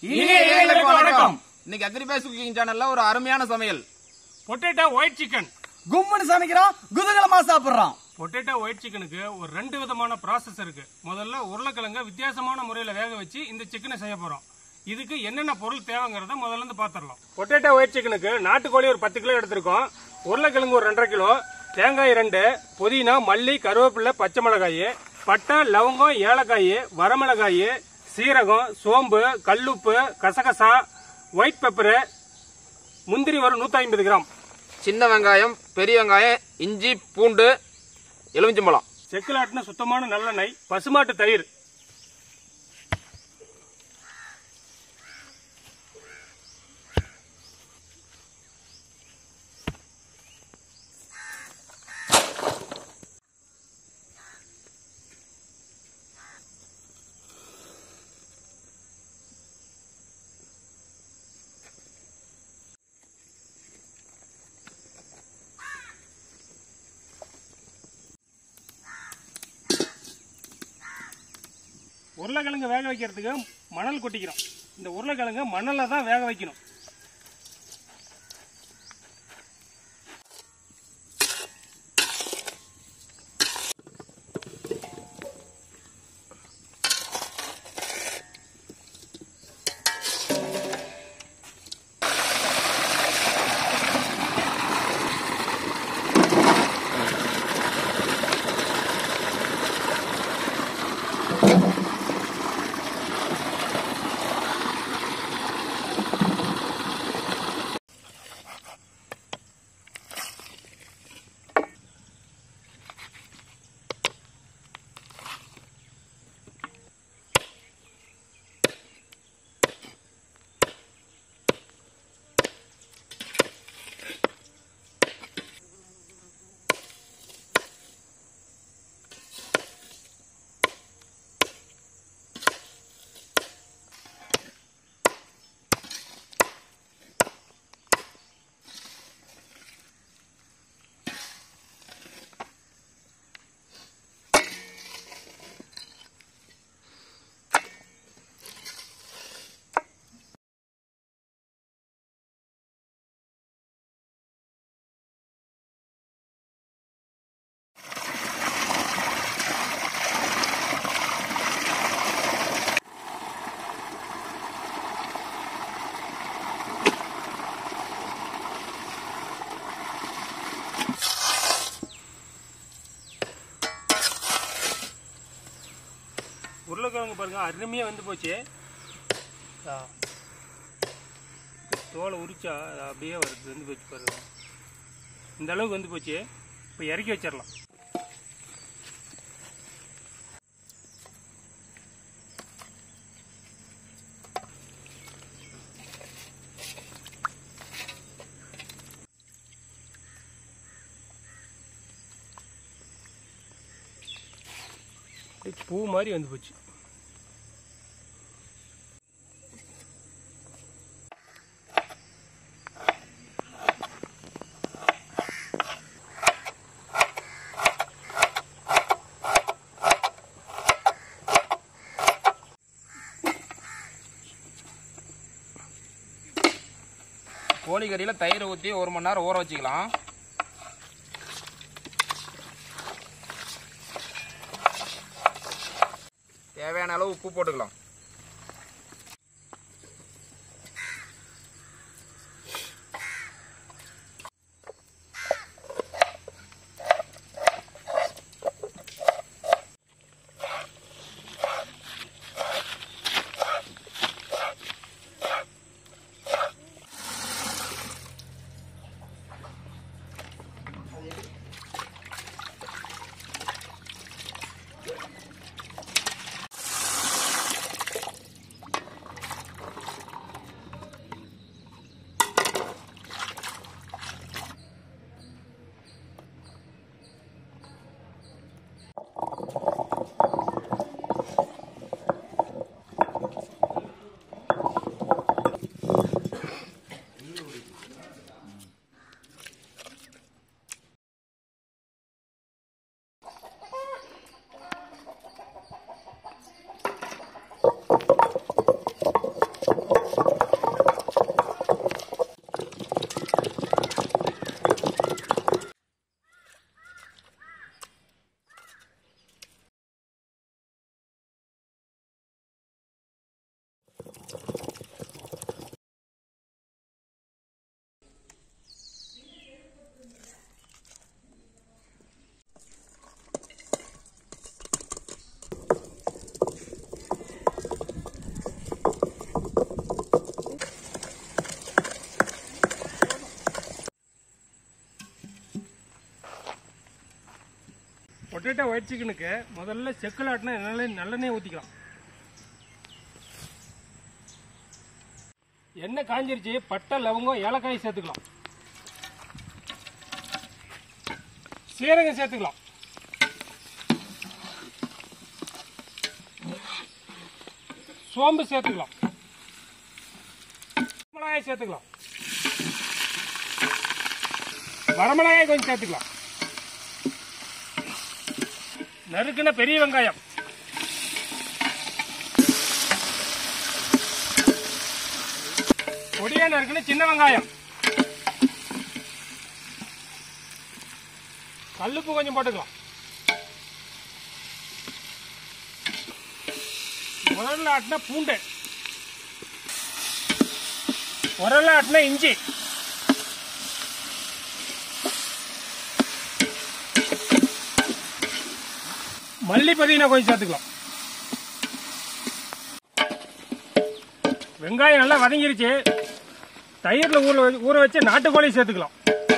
இனிய இளைஞர்களுக்கு வணக்கம் இன்னைக்கு அக்ரிபேஸ் குக்கிங் சேனல்ல ஒரு அருமையான சமையல் பொட்டேட்டோ ஒயிட் சிக்கன் கும்முன்னு சமைக்கிறோம் குதூகலமா சாப்பிடுறோம் பொட்டேட்டோ ஒயிட் சிக்கனுக்கு ஒரு ரெண்டு விதமான ப்ராசஸ் இருக்கு முதல்ல உருளைக்கிழங்க வித்தியாசமான முறையில வேக வச்சு இந்த சிக்கனை செய்ய போறோம் இதுக்கு என்னென்ன பொருள் தேவைங்கிறத முதல்ல இருந்து பாத்திரலாம் பொட்டேட்டோ ஒயிட் சிக்கனுக்கு நாட்டுக்கோழி ஒரு பத்து கிலோ எடுத்திருக்கோம் உருளைக்கிழங்கு ஒரு ரெண்டரை கிலோ தேங்காய் ரெண்டு புதினா மல்லி கருவேப்பிலை பச்சை மிளகாய் பட்டை லவங்கம் ஏலக்காய் வரமிளகாய் சீரகம் சோம்பு கல்லுப்பு கசகசா ஒயிட் பெப்பரு முந்திரி ஒரு நூற்றி ஐம்பது கிராம் சின்ன வெங்காயம் பெரிய வெங்காயம் இஞ்சி பூண்டு எலுமிச்சம்பழம் செக்கில் ஆட்டின சுத்தமான நல்லெண்ணெய் பசுமாட்டு தயிர் உருளைக்கிழங்கு வேக வைக்கிறதுக்கு மணல் கொட்டிக்கிறோம் இந்த உருளைக்கிழங்கு மணல்ல தான் வேக வைக்கணும் உருளைக்கிழங்கு பாருங்க அருமையா வந்து போச்சு ஆ. தோலை உரிச்சா அது அப்படியே வருது வந்து போச்சு பாருங்க இந்த அளவுக்கு வந்து போச்சு இப்போ இறக்கி வச்சிடலாம் அப்படியே பூ மாதிரி வந்து போச்சு கோழிக்கறியில தயிரை ஊற்றி ஒரு மணி நேரம் ஊற வச்சுக்கலாம் தேவையான அளவு உப்பு போட்டுக்கலாம் பொட்டேட்டோ ஒயிட் சிக்கனுக்கு முதல்ல செக்கில் ஆட்டினா நல்ல நல்லெண்ணெய் ஊற்றிக்கலாம் எண்ணெய் காஞ்சிருச்சு பட்டை லவங்கம் ஏலக்காய் சேர்த்துக்கலாம் சீரகம் சேர்த்துக்கலாம் சோம்பு சேர்த்துக்கலாம் மிளகாய் சேர்த்துக்கலாம் வரமிளகாய் கொஞ்சம் சேர்த்துக்கலாம் நறுக்குன பெரிய வெங்காயம் பொடியா நறுக்குன சின்ன வெங்காயம் கல்லுப்பு கொஞ்சம் போட்டுக்கலாம் உரல்ல ஆட்டின பூண்டு உரல்ல ஆட்டின இஞ்சி மல்லி பதினா கொஞ்சம் சேர்த்துக்கலாம் வெங்காயம் நல்லா வதங்கிருச்சு தயிர்ல ஊற வச்சு- ஊற வச்சு நாட்டுக்கோழி சேர்த்துக்கலாம்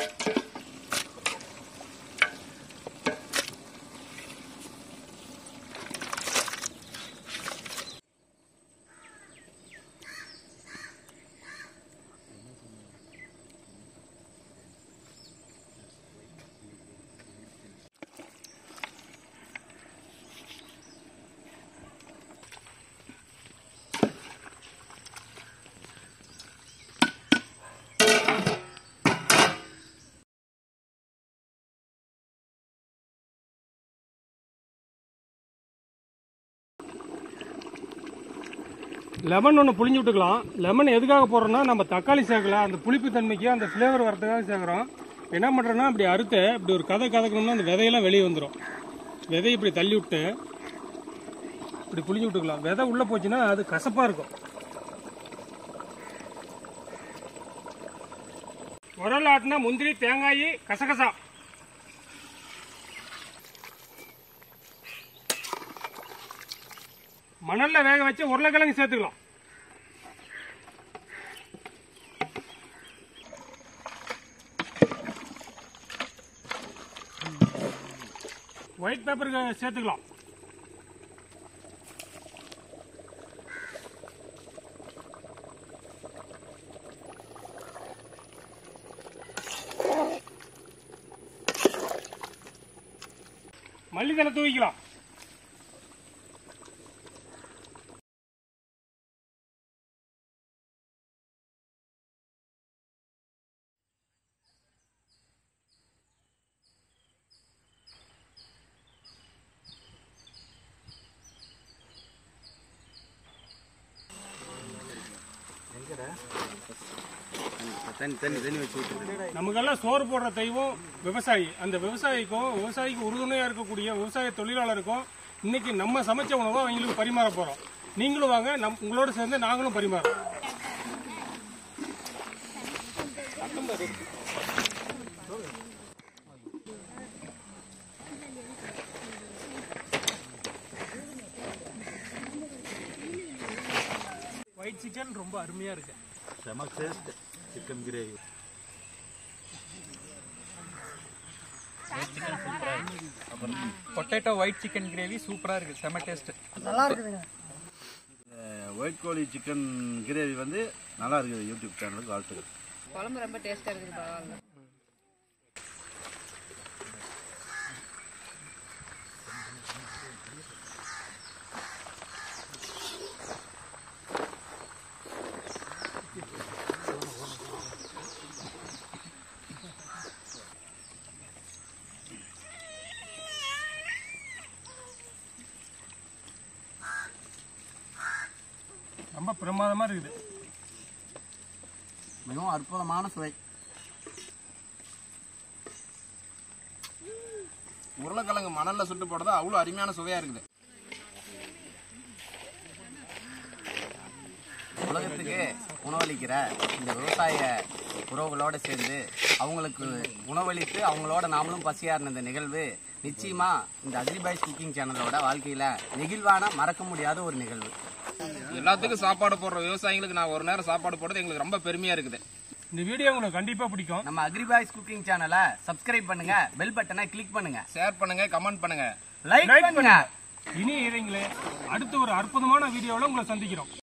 லெமன் ஒன்று புளிஞ்சு விட்டுக்கலாம் லெமன் எதுக்காக போடுறோம்னா நம்ம தக்காளி சேர்க்கல அந்த புளிப்பு தன்மைக்கு அந்த ஃப்ளேவர் வரதுக்காக சேர்க்குறோம் என்ன பண்ணுறோன்னா இப்படி அறுத்து இப்படி ஒரு கதை கதக்கணும்னா அந்த விதையெல்லாம் வெளியே வந்துடும் விதையை இப்படி தள்ளி விட்டு இப்படி புளிஞ்சு விட்டுக்கலாம் விதை உள்ளே போச்சுன்னா அது கசப்பாக இருக்கும் உரல் ஆட்டினா முந்திரி தேங்காய் கசகசா மணல்ல வேக வச்சு உருளைக்கிழங்கு சேர்த்துக்கலாம் ஒயிட் பேப்பர் சேர்த்துக்கலாம் மல்லித்தலை தூவிக்கலாம் தண்ணி தண்ணி தண்ணி வச்சு விட்டுரு நமக்கெல்லாம் சோறு போடுற தெய்வம் விவசாயி அந்த விவசாயிக்கும் விவசாயிக்கு உறுதுணையா இருக்கக்கூடிய விவசாய தொழிலாளருக்கும் இன்னைக்கு நம்ம சமைச்ச உணவை அவங்களுக்கு பரிமாற போறோம் நீங்களும் வாங்க நம் உங்களோட சேர்ந்து நாங்களும் பரிமாறோம் ஒயிட் சிக்கன் ரொம்ப அருமையா இருக்கு செம taste chicken gravy potato white chicken gravy சூப்பரா இருக்கு செம டேஸ்ட் ஒயிட் கோழி சிக்கன் கிரேவி வந்து நல்லா இருக்குது யூடியூப் சேனலுக்கு வாழ்த்துக்கள் குழம்பு ரொம்ப டேஸ்டா இருக்குது பரவாயில்ல ரொம்ப பிரமாதமா இருக்குது மிகவும் அற்புதமான சுவை உருளைக்கிழங்கு மணல்ல சுட்டு போடுறது அவ்வளவு அருமையான சுவையா இருக்குது உலகத்துக்கு உணவளிக்கிற இந்த விவசாய உறவுகளோட சேர்ந்து அவங்களுக்கு உணவளித்து அவங்களோட நாமளும் பசியாறின இந்த நிகழ்வு நிச்சயமா இந்த அக்ரிபாய்ஸ் குக்கிங் சேனலோட வாழ்க்கையில நெகிழ்வான மறக்க முடியாத ஒரு நிகழ்வு எல்லாத்துக்கும் சாப்பாடு போடுற விவசாயிகளுக்கு நான் ஒரு நேரம் சாப்பாடு போடுறது எங்களுக்கு ரொம்ப பெருமையா இருக்குது இந்த வீடியோ உங்களுக்கு கண்டிப்பா பிடிக்கும் நம்ம அக்ரிபாய்ஸ் குக்கிங் சேனலை சப்ஸ்கிரைப் பண்ணுங்க பெல் பட்டனை கிளிக் பண்ணுங்க ஷேர் பண்ணுங்க கமெண்ட் பண்ணுங்க லைக் Like பண்ணுங்க இனி இதைங்களே அடுத்து ஒரு அற்புதமான வீடியோவில் உங்களை சந்திக்கிறோம்